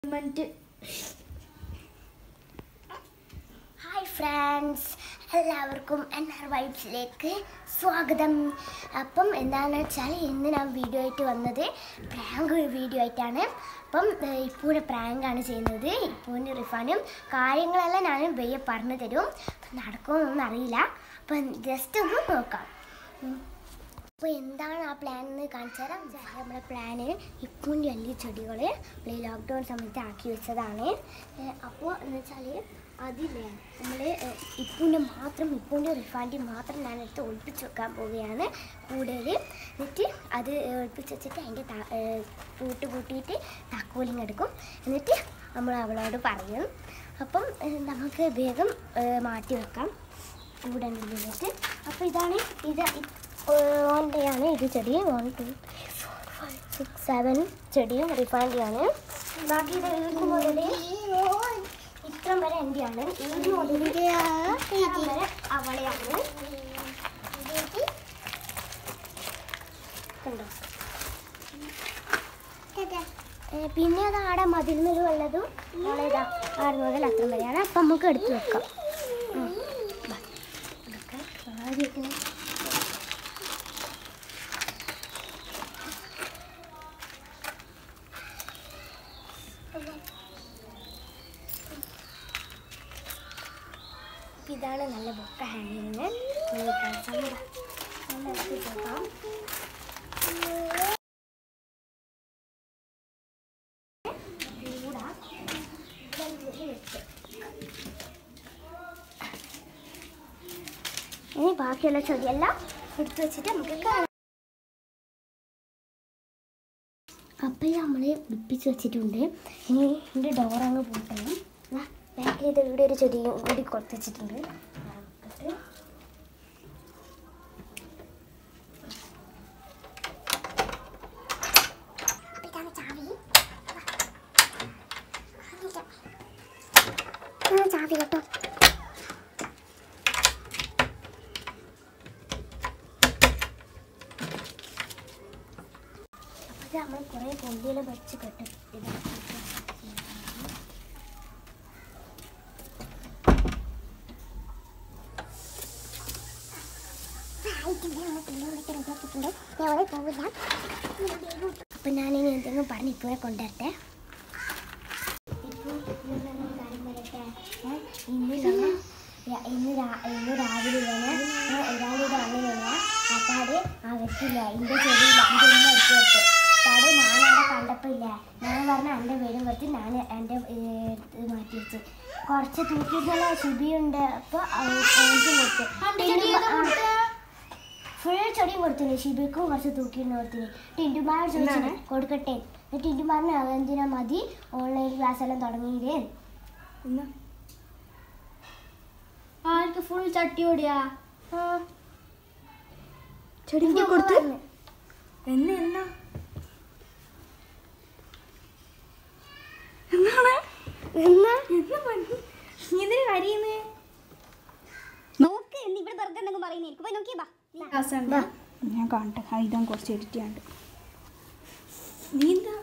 Minute hi friends എല്ലാവർക്കും N R വൈബ്സിലേക്ക് സ്വാഗതം അപ്പം എന്താണെന്ന് വെച്ചാൽ ഇന്ന് ഞാൻ വീഡിയോ ആയിട്ട് വന്നത് പ്രാങ്ക് വീഡിയോ ആയിട്ടാണ് അപ്പം ഏഹ്, ഇപ്പൂടെ പ്രാങ്കാണ് ചെയ്യുന്നത് ഇപ്പൂവിൻ്റെ റിഫാനും കാര്യങ്ങളെല്ലാം ഞാൻ വെയ്യെ പറഞ്ഞു തരും അപ്പം നടക്കുമെന്നൊന്നും അറിയില്ല അപ്പം ജസ്റ്റ് ഒന്ന് നോക്കാം ഉം. അപ്പോൾ എന്താണ് ആ പ്ലാൻ എന്ന് കാണിച്ചു തരാം നമ്മുടെ പ്ലാന് ഇപ്പൂൻ്റെ വലിയ ചെടികൾ നമ്മൾ ലോക്ക്ഡൗൺ സമയത്ത് ആക്കി വെച്ചതാണ് അപ്പോൾ എന്ന് വെച്ചാൽ അതില്ലേ നമ്മൾ ഇപ്പൂൻ്റെ മാത്രം ഇപ്പൂൻ്റെ റിഫാൻ്റെ മാത്രം ഞാൻ എടുത്ത് ഒളിപ്പിച്ച് വെക്കാൻ പോവുകയാണ് കൂടുതൽ എന്നിട്ട് അത് ഒളിപ്പിച്ച് വെച്ചിട്ട് അതിൻ്റെ പൂട്ട് കൂട്ടിയിട്ട് താക്കോലിങ് എടുക്കും എന്നിട്ട് നമ്മൾ അവളോട് പറയും അപ്പം ഏഹ്, നമുക്ക് വേഗം ഏഹ്, മാറ്റി വെക്കാം കൂടെ നിന്നിട്ട് അപ്പോൾ ഇതാണ് ഇത് ഓൻ്റെയാണ് ഇത് ചെടി one two four five six seven ചെടിയും റിഫാൻഡിയാണ് ബാക്കി ഇത് ഏഴ് മുതൽ ഇത്രം വരെ എൻ്റെയാണ് ഏഴ് മുതൽ ഇത്രം വരെ അവളെയാണ് കണ്ടോ ഏ, പിന്നെ അത് ആടെ മതിലിനൊരു ഉള്ളതും ഇതാ ആറ് മുതൽ അത്ര വരെയാണ് അപ്പം നമുക്ക് എടുത്തു വെക്കാം ഉം. ബാ. ഇതൊക്കെ ആദ്യമൊക്കെ അപ്പൊ ഇതാണ് നല്ല ബൊക്ക ഹാങ്ങിങ് നല്ല എടുത്ത് നോക്കാം ചൂടാ ഇതിലേക്ക് വെച്ച് ഇനി ബാക്കിയുള്ള ചെടിയെല്ലാം എടുത്ത് വെച്ചിട്ട് നമുക്ക് കാണാം അപ്പം നമ്മൾ പിടിപ്പിച്ച് വെച്ചിട്ടുണ്ട് ഇനി എൻ്റെ ഡോർ അങ്ങ് പൂട്ടണം ബാക്കിൽ ഇത് ഇവിടെ ഒരു ചെടിയും കൂടി കൊടുത്ത് വെച്ചിട്ടുണ്ട് ആ, വെക്കട്ടെ. അപ്പൊ ഇതാണ് ചാവി ഇതാണ് ചാവി കേട്ടോ അപ്പോൾ ഇത് നമ്മൾ കുറേ പൊന്തിയെല്ലാം വെച്ച് കെട്ടും ഇതാക്കിയിട്ട് അപ്പൊ ഞാനിനി എന്തെങ്കിലും പറഞ്ഞ് ഇപ്പോഴെ കൊണ്ടുവരട്ടെ ഇപ്പോൾ ഞാനൊരു കാര്യം പറയട്ടെ ഏ, ഇന്ന് നമ്മ ര- ഇന്ന് രാ- ഇന്ന് രാവിലെ ഇങ്ങനെ ഒരാളിത് വന്നിങ്ങനെ അപ്പാട് അവർക്കില്ല എൻ്റെ ചെടിയില്ല എൻ്റെ ഉമ്മ എടുത്തു കൊടുത്ത് അപ്പാട് ഞാനവിടെ കണ്ടപ്പോൾ ഇല്ല ഞാൻ പറഞ്ഞ എൻ്റെ പേരും കൊടുത്ത് ഞാൻ എൻ്റെ ഇത് മാറ്റി വെച്ച് കുറച്ച് തൂക്കിയിട്ടുള്ള ശുഭിയുണ്ട് അപ്പോൾ കൊടുത്ത് ഫുൾ ചെടിയും കൊടുത്തിന് ഷിബിക്കും കുറച്ച് തൂക്കിയിരുന്നു കൊടുത്തിന് ടിൻറ്റുമാർ ചോദിച്ചു കൊടുക്കട്ടെ എന്നിട്ട് ടിൻറ്റുമാറിന് എന്തിനാ മതി ഓൺലൈൻ ക്ലാസ് എല്ലാം തുടങ്ങിയില്ലേ എന്നാ ആർക്ക് ഫുൾ ചട്ടി ഓടിയാ ചെടിക്ക് കൊടുത്ത് എന്നെ എന്നാ എന്നാണ് എന്നാ എന്നാ പണി നീ എന്തിനാ കരയുന്നേ നോക്ക് എന്ന് ഇവിടെ തുറക്കണ്ടെങ്കിൽ പറയുന്നേ പോയി നോക്കിയേ ബാ ഞാൻ കാണട്ടെ ആ ഇതാ കുറച്ച് എഡിറ്റ് ചെയ്യാണ്ട് നീ എന്താ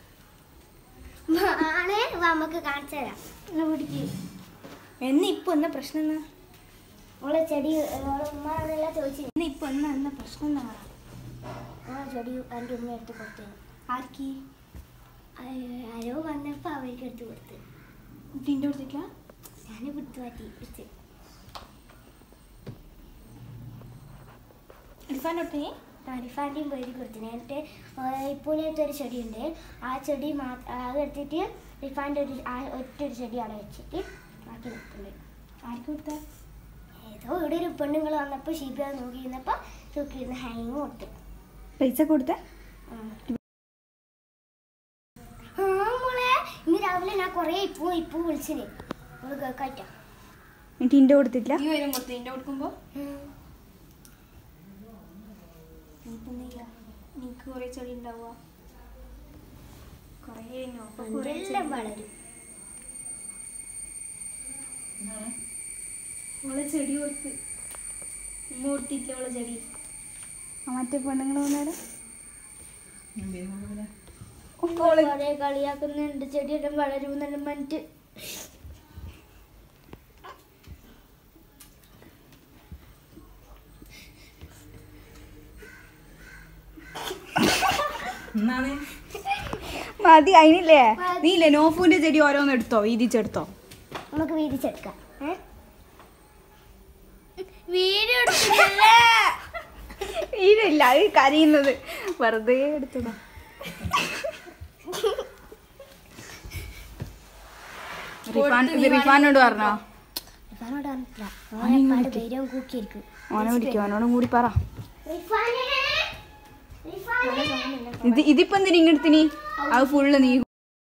ആണേ വാ, നമുക്ക് കാണിച്ചു തരാം എന്നാ പിടിക്ക് എന്നെ ഇപ്പൊ എന്നാ പ്രശ്നം എന്നാ ഓളെ ചെടി ഓളെ ഉമ്മയോടെല്ലാം ചോദിച്ചു എന്നെ ഇപ്പൊ എന്നാ എന്നാ പ്രശ്നം എന്നാ പറ ആ ചെടി എൻ്റെ ഉമ്മ എടുത്ത് കൊടുത്തു ആർക്കി ആരോ വന്നപ്പോൾ അവർക്ക് എടുത്ത് കൊടുത്ത് കുട്ടീൻ്റെ കൊടുത്തിട്ടില്ല ഞാൻ വിട്ടു മാറ്റി എടുത്ത് ഇർഫാൻ തൊട്ടേ അരിഫാൻ്റെയും പേര് കൊടുത്തിന് എന്നിട്ട് ഇപ്പോഴത്തെ ഒരു ചെടിയുണ്ട് ആ ചെടി മാത്രം അത് എടുത്തിട്ട് റിഫാൻ്റെ ഒരു ആ ഒറ്റ ഒരു ചെടി അവിടെ വെച്ചിട്ട് ബാക്കി നിൽക്കുന്നുണ്ട് ആർക്ക് കൊടുത്ത ഏതോ ഇവിടെ ഒരു പെണ്ണുങ്ങൾ വന്നപ്പോൾ ഷീബ നോക്കി ഇരുന്നപ്പോൾ തൂക്കിയിരുന്ന ഹാങ്ങിങ് കൊടുത്തു പൈസ കൊടുത്ത ആ ആ, മോളെ ഇന്ന് രാവിലെ ഞാൻ കുറേ ഇപ്പൂ ഇപ്പൂ വിളിച്ചിന് അവള് കേൾക്കാറ്റാ എന്നിട്ട് ഇൻ്റെ കൊടുത്തിട്ടില്ല നീ വരും കൊടുത്തു നിന്റെ കൊടുക്കുമ്പോ നീയിപ്പോ എന്താ ചെയ്യാ നിനക്ക് കുറെ ചെടി ഉണ്ടാവുക കുറേ കഴിഞ്ഞു അപ്പൊ കുറേ എല്ലാം വളരും ഓളെ ചെടി കൊടുത്ത് ഉമ്മ കൊടുത്തിട്ടില്ല ഓളെ ചെടി ആ മറ്റേ പെണ്ണുങ്ങൾ വന്നേരം കുറെ കളിയാക്കുന്നുണ്ട് ചെടിയെല്ലാം വളരുമെന്നെല്ലാം പറഞ്ഞിട്ട് എന്നാണ് മതി അതിനില്ലേ നീ ഇല്ലേ നോഫുവിന്റെ ചെടി ഓരോന്ന് എടുത്തോ വീതിച്ചെടുത്തോ നമുക്ക് വീതിച്ചെടുക്കാം ഏ? വീഡിയോ എടുക്കുന്നില്ലേ ഇതില്ല അത് കരയുന്നത് വെറുതെ എടുത്തതാ റിഫാൻ ഇത് റിഫാനോട് പറഞ്ഞോ ഇവനോട് പറഞ്ഞിട്ടില്ല ഓനെ പാട് ധൈര്യം കൂക്കിയിരിക്കും ഓനെ വിളിക്കും അവനോടും കൂടി പറ റിഫാനേ ഇത് ഇതിപ്പോ എന്തിനാ ഇങ്ങടുത്തിനി അത് ഫുള്ള് നീ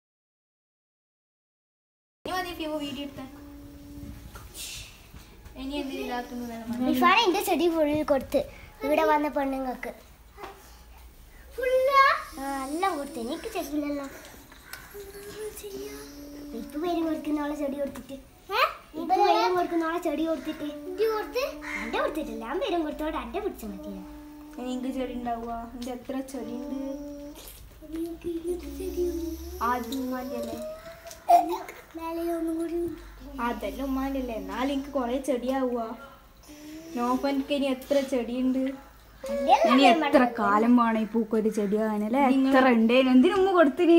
ഇനി മതി ഫിവോ വീഡിയോ എടുത്താൽ ഇനി എന്തിനാക്കുന്നു റിഫാന എന്റെ ചെടി ഫുള്ളിൽ കൊടുത്ത് ഇവിടെ വന്ന പെണ്ണുങ്ങൾക്ക് ആ, എല്ലാം കൊടുത്ത് എനിക്ക് ചെടിയില്ലല്ലോ ഇപ്പൊ പേരും കൊടുക്കുന്നോളെ ചെടി കൊടുത്തിട്ട് ഇപ്പൊ പേരും കൊടുക്കുന്നോളെ ചെടി കൊടുത്തിട്ട് എന്റെ കൊടുത്തിട്ടില്ല ഞാൻ പേരും കൊടുത്തോടെ എന്റെ പിടിച്ച മതിയ എനിക്ക് ചെടി ഉണ്ടാവുക എന്റെ എത്ര ചെടി ഉണ്ട് ആദ്യം ഉമ്മാന്റെ അല്ലേ അതെല്ലാം ഉമ്മാന്റെ അല്ലേ എന്നാലും എനിക്ക് കൊറേ ചെടിയാവുക നോഫൻക്ക് ഇനി എത്ര ചെടിയുണ്ട് ഇനി എത്ര കാലം വേണം ഈ പൂക്കൊരു ചെടിയാകാനല്ലേ എത്ര ഉണ്ടേനു എന്തിനു ഉമ്മ കൊടുത്തിനി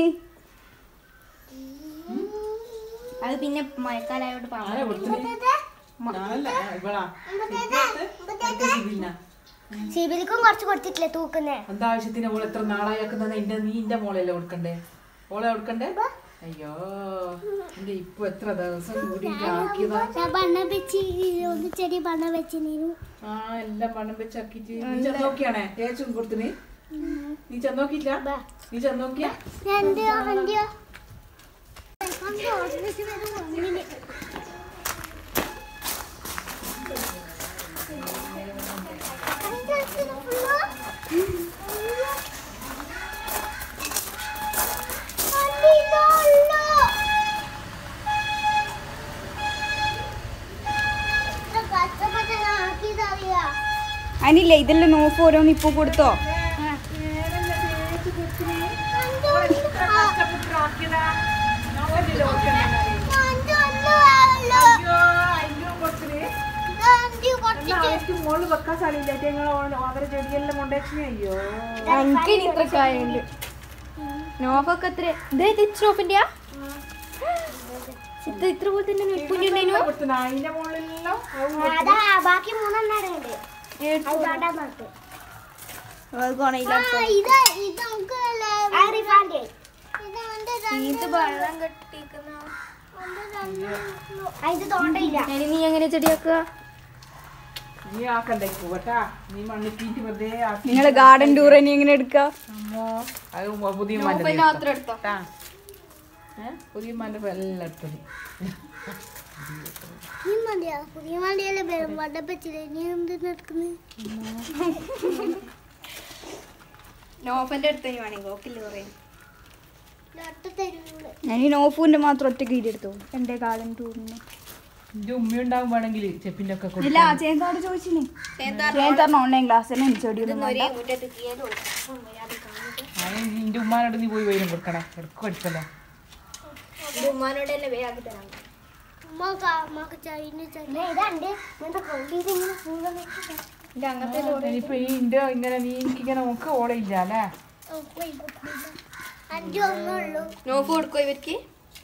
അത് പിന്നെ മഴക്കാലായോണ്ട് പാ ആരാ കൊടുത്തത്? ഞാനല്ല, ഇവളാ. പിന്നെ സിബിലിക്കും കുറച്ച് കൊടുത്തിട്ടില്ലേ തൂക്കുന്നേ എന്താവശ്യത്തിന് ഓൾ എത്ര നാളായി ആക്കുന്നത് എന്റെ നീ എന്റെ മോളല്ലേ കൊടുക്കണ്ടേ ഓളെ കൊടുക്കണ്ടേ അയ്യോ എന്റെ ഇപ്പൊ എത്ര ദിവസം കൂടി ആക്കിയതാ ബണ്ണ വെച്ച് ഒന്ന് ചെടി ബണ്ണ വെച്ച് നീನು ആ എല്ലാം മണം വെച്ചാക്കിട്ട് നീ ചെന്നോക്കിയാണേ തേച്ചും കൊടുത്തിന് നീ ചെന്നോക്കിയില്ല നീ ചെന്നോക്കിയാ എന്റെയോ എന്റെയോ അതിനില്ലേ ഇതെല്ലാം നോഫ് ഓരോന്ന് ഇപ്പൊ കൊടുത്തോ മോള് വെക്കാൻ സ്ഥലമില്ലായിട്ട് ഞങ്ങൾ അവരെ ചെടിയെല്ലാം കൊണ്ടേച്ചിനെ അയ്യോ എനിക്ക് ഇനി ഇത്ര കായുണ്ട് നോഫൊക്കെ എത്ര ഇതേ നോഫിന്റെയാ ഇത് ഇത്ര പോലെ തന്നെ കുഞ്ഞുണ്ടേനു കൊടുത്തിന് അതിന്റെ മോളിലെല്ലാം അതാ ബാക്കി മൂന്നെണ്ണാടുണ്ട് അത് വേണ്ടാന്ന് പറഞ്ഞിട്ട്. ഇത് ഇത് നമുക്ക് റിഫാൻഡ് ഇത് വെള്ളം കെട്ടിക്കുന്ന ഇത് തോണ്ടയില്ല ഇനി നീ എങ്ങനെ ചെടിയാക്കുക നീ ആക്കണ്ടേ പോവട്ടാ നീ മണ്ണിട്ടീട്ട് വെറുതെ ആക്കി നിങ്ങള് ഗാർഡൻ ടൂർ ഇനി എങ്ങനെ എടുക്ക അമ്മോ അത് പുതിയ നോഫിന്റെ മാത്രം എടുത്തോ പുതിയ മാന്റെ എല്ലാം എടുത്തത് നീ മതിയാ പുതിയ വണ്ടിയല്ലേ വരും വണ്ടപ്പച്ചില്ലേ നീ എന്തിനാ എടുക്കുന്നത് നോഫന്റെ അടുത്ത് ഇനി വേണമെങ്കിൽ ഓക്കില്ല പറയും ഒറ്റ തരൂല ഞാൻ ഈ നോഫുവിന്റെ മാത്രം ഒറ്റയ്ക്ക് എടുത്തു എന്റെ ഗാർഡൻ ടൂറിന് എന്റെ ഉമ്മ ഉണ്ടാവും വേണമെങ്കിൽ ചെപ്പിന്റെ ഒക്കെ കൊടുക്കും ഇല്ല ചേന്താട് ചോദിച്ചിനി ചേന്താറിന് ഓൺലൈൻ ക്ലാസ് തന്നെ ചെടിയൊന്നും വേണ്ട മുറ്റത്ത് തീയൽ കൊടുക്കും നിന്റെ ഉമ്മാനോട് നീ പോയി വരും കൊടുക്കണേ എടുക്കും അടിക്കല്ലോ ഇത് ഉമ്മാനോട് തന്നെ വേഗം തരാം ഇതാണ്ട് എന്താ കൊള്ളിയത് ഇങ്ങനെ ഫുള്ള് ഇത് അങ്ങനത്തെ ഇനിയിപ്പൊ ഈ ഇന്റെ ഇങ്ങനെ നീ എനിക്കിങ്ങനെ നോക്ക് ഓടെ ഇല്ല അല്ലേ അഞ്ചു ഒന്നുള്ളൂ നോഫ് കൊടുക്കോ ഇവർക്ക്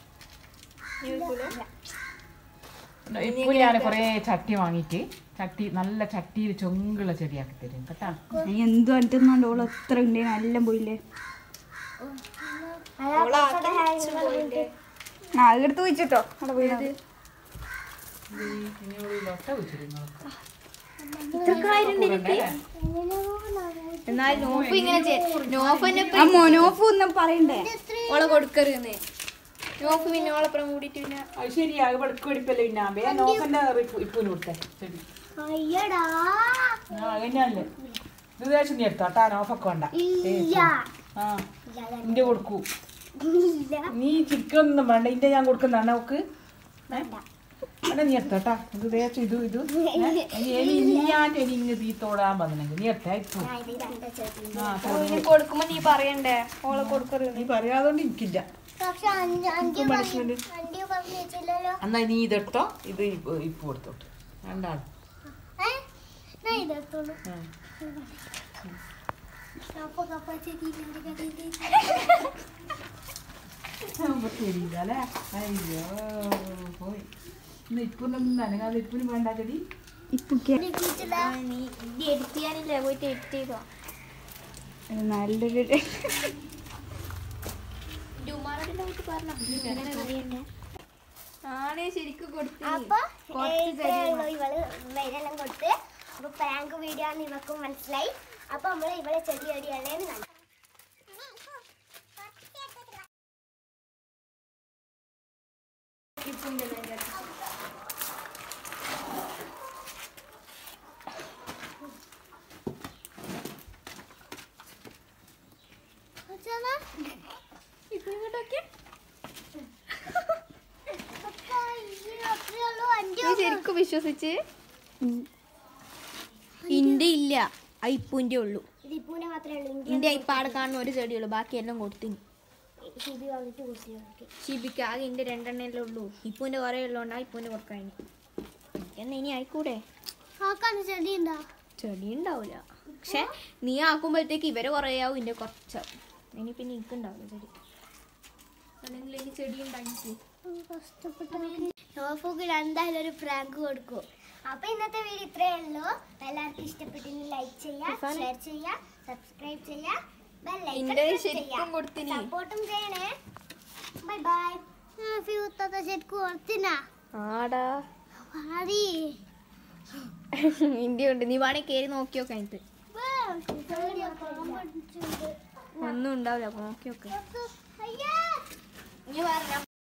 ഇപ്പൊ ഞാൻ കൊറേ ചട്ടി വാങ്ങിയിട്ട് ചട്ടി നല്ല ചട്ടിയിൽ ചൊങ്കുള്ള ചെടിയാക്കി തരും കേട്ടാ നീ എന്തും അടുത്തുന്നുണ്ട് ഓള് എത്ര ഉണ്ട് എല്ലാം പോയില്ലേ ആ അതെടുത്ത് വെച്ചിട്ടോ അവിടെ പോയത് ലൊട്ട വെച്ചിരുന്നു എന്നാൽ നോഫ് ഇങ്ങനെ ചെയ്യ- നോഫ് തന്നെ ആ മോനോഫ് ഒന്നും പറയണ്ടേ ഓളെ കൊടുക്കരുന്ന് നോഫ് പിന്നെ ഓളപ്പുറം കൂടിയിട്ട് പിന്നെ അത് ശരിയാ വെളുക്ക് വെടിപ്പല്ലേ പിന്നെ വേ നോക്കന്റെ ഇപ്പൂന് കൊടുത്തേ ചെടി അയ്യടാ ആ അങ്ങനെയല്ലേ ഇത് ദേശം നീ എടുത്തോ കേട്ടാ നോഫൊക്കെ വേണ്ട ഇല്ല ആ ഇന്റെ കൊടുക്കൂ ഇല്ല നീ ചിക്കൻ ഒന്നും വേണ്ട ഇന്റെ ഞാൻ കൊടുക്കുന്നതാണ് നോക്ക് അല്ല നീ എത്തട്ടാ ഇത് തേച്ച് ഇത് ഇത് എലി ഇല്ലാണ്ട് എലി ഇങ്ങ് തീത്തോടാൻ വന്നെങ്കിൽ നീ എത്താ ഇപ്പൊ ആ, ഇത് രണ്ട് ചെടി ആ ഇനി കൊടുക്കുമ്പോ നീ പറയണ്ടേ ഓളെ കൊടുക്കരുത് നീ പറയാതൊണ്ട് എനിക്കില്ല പക്ഷെ അഞ്ച് അഞ്ച് പറഞ്ഞു അഞ്ച് പറഞ്ഞു വെച്ചില്ലല്ലോ എന്നാ നീ ഇതെടുത്തോ ഇത് ഇപ്പൊ ഇപ്പൊ കൊടുത്തോട്ട് രണ്ടാളും ഏ ഞാൻ ഇതെടുത്തോളൂ ആ. അപ്പൊ കപ്പ ചെടി അപ്പൊ ശരിയില്ല അല്ലേ അയ്യോ പോയി ഇന്ന് ഇപ്പൊന്നും നനങ്ങാതെ ഇപ്പിന് വേണ്ട ചെടി നീ ഇത് എഡിറ്റ് ചെയ്യാനില്ലേ പോയിട്ട് എഡിറ്റ് ചെയ്തോ നല്ലൊരു ആണേ ശരിക്കും കൊടുത്തു അപ്പൊ കുറച്ച് ഇത്രേ ഉള്ളൂ ഇവള് വൈരെല്ലാം കൊടുത്ത് അപ്പൊ പ്രാങ്ക് വീഡിയോ ആണ് ഇവക്കും മനസ്സിലായി അപ്പൊ നമ്മള് ഇവളെ ചെടി ചെടിയാണേന്ന് കണ്ടു നീ ശരിക്കും വിശ്വസിച്ച് ഇന്റെ ഇല്ല ഐപ്പൂന്റെ ഉള്ളൂ ദിപ്പൂനെ മാത്രമേ ഉള്ളൂ ഇന്റെ ഐപ്പാട് കാണുന്ന ഒരു ചെടിയുള്ളൂ ബാക്കിയെല്ലാം കൊടുത്തിനി ഹിബി വന്നിട്ട് കുറിച്ച് നോക്കി ഷിബിക്ക് ആകെ ഇന്റെ രണ്ടെണ്ണല്ലേ ഉള്ളൂ ഇപ്പൂന്റെ കുറെ ഉള്ളതുകൊണ്ടാ ഇപ്പൂന്റെ കൊടുക്കാൻ എന്നാ ഇനി ആയിക്കൂടെ ആക്കാണ് ചെടി ഉണ്ടോ ചെടി ഉണ്ടാവില്ല പക്ഷെ നീ ആക്കുമ്പോഴത്തേക്ക് ഇവരെ കുറേ ആവും ഇന്റെ കുറച്ചാവും ഇനി പിന്നെ എനിക്ക് ഉണ്ടാവില്ല ചെടി അല്ലെങ്കിൽ ഇനി ചെടി ഉണ്ടാക്കി നോഫോക്ക് എന്തായാലും ഒരു പ്രാങ്ക് കൊടുക്കും അപ്പൊ ഇന്നത്തെ വീഡിയോ ഇത്രയേ ഉള്ളൂ എല്ലാവർക്കും ഇഷ്ടപ്പെട്ടെങ്കിൽ ലൈക്ക് ചെയ്യാ ഷെയർ ചെയ്യാ സബ്സ്ക്രൈബ് ചെയ്യാ ഇന്റെ ശരിക്കും കൊടുത്തിനി സപ്പോർട്ടും ചെയ്യണേ ബൈ ബൈ ഫ്യൂത്തത്തെ ശരിക്കും കൊടുത്തിനാ ആടാ പാടി ഇന്ത്യ ഉണ്ട് നീ വേണേ കേറി നോക്കിയോ കഴിഞ്ഞിട്ട് ഒന്നും ഉണ്ടാവില്ല അപ്പൊ നോക്കി നോക്ക് അയ്യാ നീ പറഞ്ഞ